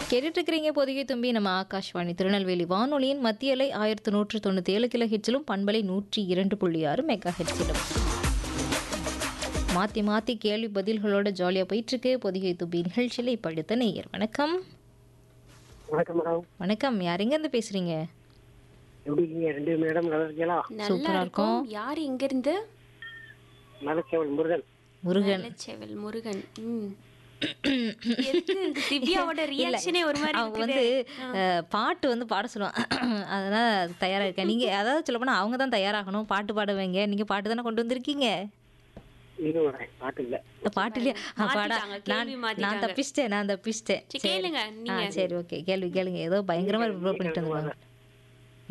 கேட்டுட்டு இருக்கிறீங்க பொதிகை தும்பி நம்ம ஆகாஷ்வாணி திருநெல்வேலி வானொலியின் மத்திய அலை ஆயிரத்தி நூற்று தொண்ணூற்றி ஏழு கிலோ ஹெட்ஸிலும் பண்பலை நூற்றி இரண்டு புள்ளி ஆறு மெகா ஹெட்ஸிலும் மாற்றி மாற்றி கேள்வி பதில்களோட ஜாலியாக போயிட்டுருக்கு பொதிகை தும்பி நிகழ்ச்சியில் இப்போ அடுத்த நேயர் வணக்கம் வணக்கம் மேடம் வணக்கம் யாரெங்கேருந்து பேசுகிறீங்க எப்படி இருக்கீங்க ரெண்டு மேடம் நல்லா இருக்கீங்களா நல்லா சூப்பரா இருக்கும் யார் இங்க இருந்து மலச்சேவல் முருகன் முருகன் செவல் முருகன் ம் எதுக்கு திவ்யாவோட ரியாக்ஷனே ஒரு மாதிரி அவங்க இருக்குது வந்து அஹ், பாட்டு வந்து பாட சொல்லுவாங்க அதனால தயாராக இருக்கேன் நீங்கள் அதாவது சொல்ல போனால் அவங்க தான் தயாராகணும் பாட்டு பாட வைங்க நீங்கள் பாட்டு தானே கொண்டு வந்திருக்கீங்க இது வரேன் பாட்டு இல்ல பாட்டு இல்லையா ஆ, பாடா மாத்திட்டாங்க, நான் கேள்வி நான் மாத்திட்டாங்க. தப்பிச்சிட்டேன் நான் தப்பிச்சிட்டேன் சரி, கேளுங்க ஆ நீங்க சரி ஓகே கேள்வி கேளுங்க ஏதோ பயங்கரமா ரிப்ளோ பண்ணிட்டு இருந்தாங்க